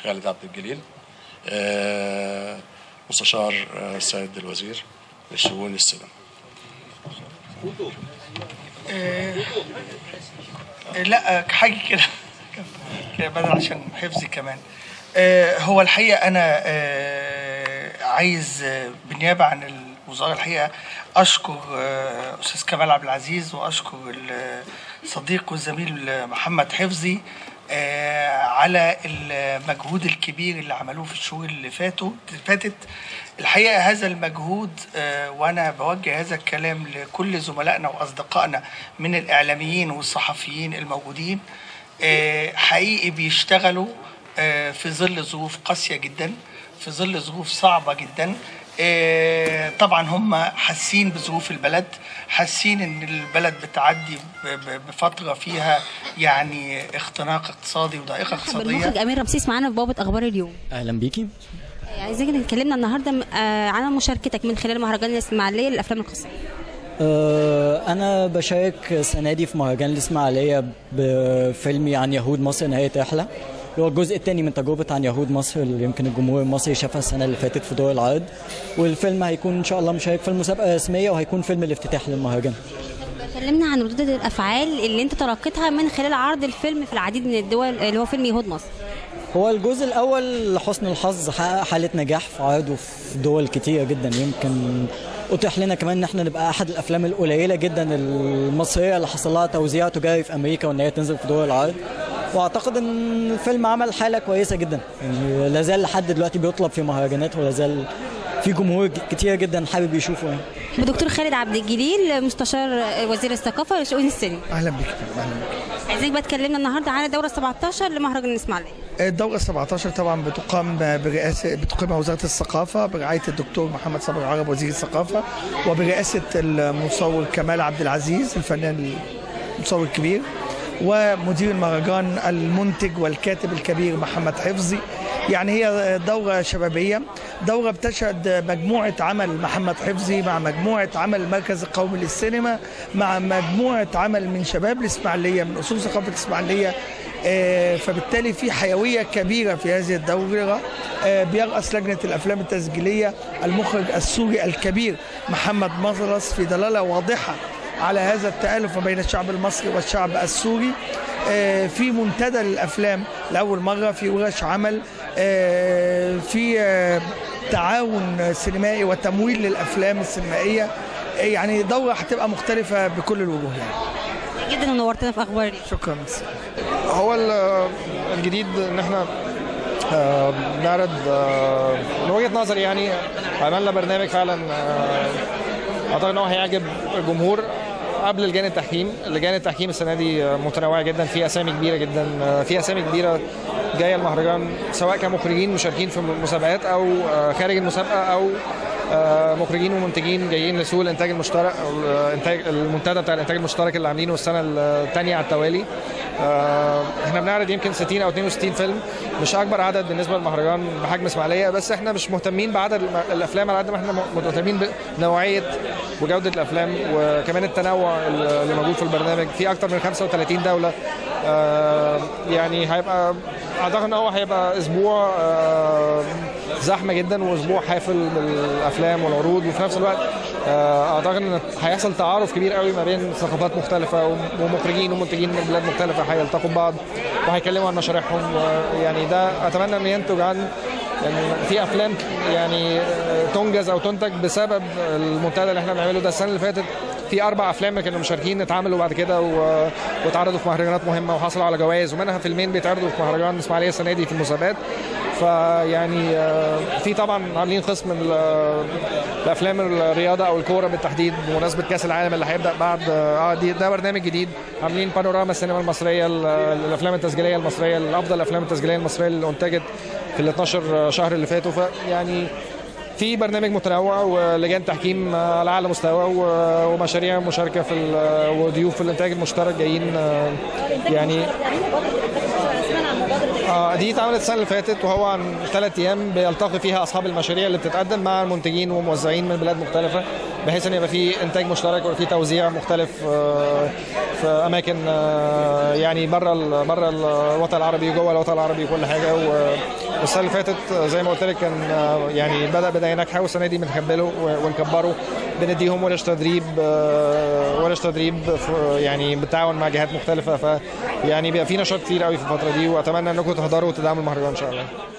خالد عبد الجليل آه، مستشار آه، السيد الوزير للشؤون السينما لا حاجه كده كده بدل عشان حفظي كمان آه، هو الحقيقه انا آه، عايز آه، بالنيابه عن الوزاره الحقيقه اشكر آه، استاذ كمال عبد العزيز واشكر الصديق والزميل آه، محمد حفظي آه، على المجهود الكبير اللي عملوه في الشهور اللي فاتوا فاتت الحقيقه هذا المجهود آه، وانا بوجه هذا الكلام لكل زملائنا واصدقائنا من الاعلاميين والصحفيين الموجودين آه، حقيقي بيشتغلوا آه، في ظل ظروف قاسيه جدا في ظل ظروف صعبه جدا آه، طبعا هم حاسين بظروف البلد حاسين ان البلد بتعدي ب- ب- بفتره فيها يعني اختناق اقتصادي وضائقه اقتصاديه المخرج امير رمسيس معانا في بوابه اخبار اليوم اهلا بيكي عايزين نتكلمنا النهارده آه، عن مشاركتك من خلال مهرجان الاسماعيليه للافلام القصيره أه انا بشارك السنه دي في مهرجان الاسماعيليه بفيلمي عن يهود مصر نهايه رحله اللي هو الجزء الثاني من تجربه عن يهود مصر اللي يمكن الجمهور المصري شافها السنه اللي فاتت في دور العرض والفيلم هيكون ان شاء الله مشارك في المسابقه الرسميه وهيكون فيلم الافتتاح للمهرجان كلمنا عن ردود الافعال اللي انت تلقيتها من خلال عرض الفيلم في العديد من الدول اللي هو فيلم يهود مصر هو الجزء الاول لحسن الحظ حقق حاله نجاح في عرضه في دول كتيره جدا يمكن اتيح لنا كمان ان احنا نبقى احد الافلام القليله جدا المصريه اللي حصل لها توزيع تجاري في امريكا وان هي تنزل في دول العرض واعتقد ان الفيلم عمل حاله كويسه جدا يعني لا زال لحد دلوقتي بيطلب في مهرجانات ولا زال في جمهور كتير جدا حابب يشوفه يعني بدكتور خالد عبد الجليل مستشار وزير الثقافه لشؤون السينما اهلا بك اهلا بك عايزين بقى تكلمنا النهارده عن الدوره 17 لمهرجان الاسماعيليه الدورة 17 طبعا بتقام برئاسة بتقيمها وزارة الثقافة برعاية الدكتور محمد صبري عرب وزير الثقافة وبرئاسة المصور كمال عبد العزيز الفنان المصور الكبير ومدير المهرجان المنتج والكاتب الكبير محمد حفظي يعني هي دورة شبابية دورة بتشهد مجموعة عمل محمد حفظي مع مجموعة عمل المركز القومي للسينما مع مجموعة عمل من شباب الإسماعيلية من أصول ثقافة الإسماعيلية آه، فبالتالي في حيوية كبيرة في هذه الدورة آه، بيرأس لجنة الأفلام التسجيلية المخرج السوري الكبير محمد مطرس في دلالة واضحة على هذا التآلف ما بين الشعب المصري والشعب السوري آه، في منتدى للأفلام لأول مرة في ورش عمل آه، في آه، تعاون سينمائي وتمويل للأفلام السينمائية آه، يعني دورة هتبقى مختلفة بكل الوجوه يعني جدا ونورتنا في اخبار اليوم شكرا هو ال- الجديد ان احنا آه، بنعرض آه، من وجهه نظري يعني عملنا برنامج فعلا آه، اعتقد ان هو هيعجب الجمهور قبل لجان التحكيم لجان التحكيم السنه دي آه، متنوعه جدا في اسامي كبيره جدا آه، في اسامي كبيره جايه المهرجان سواء كمخرجين مشاركين في مسابقات او آه، خارج المسابقه او آه، مخرجين ومنتجين جايين لسوق الانتاج المشترك او الانتاج المنتدى بتاع الانتاج المشترك اللي عاملينه السنه الثانيه على التوالي آه، احنا بنعرض يمكن 60 او 62 فيلم مش اكبر عدد بالنسبه للمهرجان بحجم اسماعيليه بس احنا مش مهتمين بعدد الم- الافلام على قد ما احنا مهتمين بنوعيه وجوده الافلام وكمان التنوع اللي موجود في البرنامج في اكتر من 35 دوله آه، يعني هيبقى اعتقد ان هو هيبقى اسبوع آه، زحمه جدا واسبوع حافل بالافلام والعروض وفي نفس الوقت آه، اعتقد ان هيحصل تعارف كبير قوي ما بين ثقافات مختلفه ومخرجين ومنتجين من بلاد مختلفه هيلتقوا ببعض وهيكلموا عن مشاريعهم ويعني ده اتمنى انه ينتج عن يعني في افلام يعني آه، تنجز او تنتج بسبب المنتدى اللي احنا بنعمله ده السنه اللي فاتت في اربع افلام كانوا مشاركين اتعملوا بعد كده و- واتعرضوا في مهرجانات مهمه وحصلوا على جوائز ومنها فيلمين بيتعرضوا في مهرجان الاسماعيليه السنه دي في المسابقات فيعني آه، في طبعا عاملين قسم ال- الافلام الرياضه او الكوره بالتحديد بمناسبه كاس العالم اللي هيبدا بعد اه دي ده برنامج جديد عاملين بانوراما السينما المصريه ال- الافلام التسجيليه المصريه الافضل الافلام التسجيليه المصريه اللي انتجت في ال 12 شهر اللي فاتوا فيعني في برنامج متنوع ولجان تحكيم على اعلى مستوى و- ومشاريع مشاركه في ال- وضيوف في الانتاج المشترك جايين آه، يعني اه دي اتعملت السنه اللي فاتت وهو عن ثلاث ايام بيلتقي فيها اصحاب المشاريع اللي بتتقدم مع المنتجين وموزعين من بلاد مختلفه بحيث ان يبقى في انتاج مشترك وفي توزيع مختلف آه، في اماكن آه، يعني بره ال- بره الوطن العربي وجوه الوطن العربي وكل حاجه و- والسنه اللي فاتت آه، زي ما قلت لك كان آه، يعني بدا بدايه ناجحه والسنه دي بنكمله و- ونكبره بنديهم ورش تدريب آه، ورش تدريب في- يعني بالتعاون مع جهات مختلفه ف يعني بيبقى في نشاط كتير قوي في الفتره دي واتمنى انكم تحضروا وتدعموا المهرجان ان شاء الله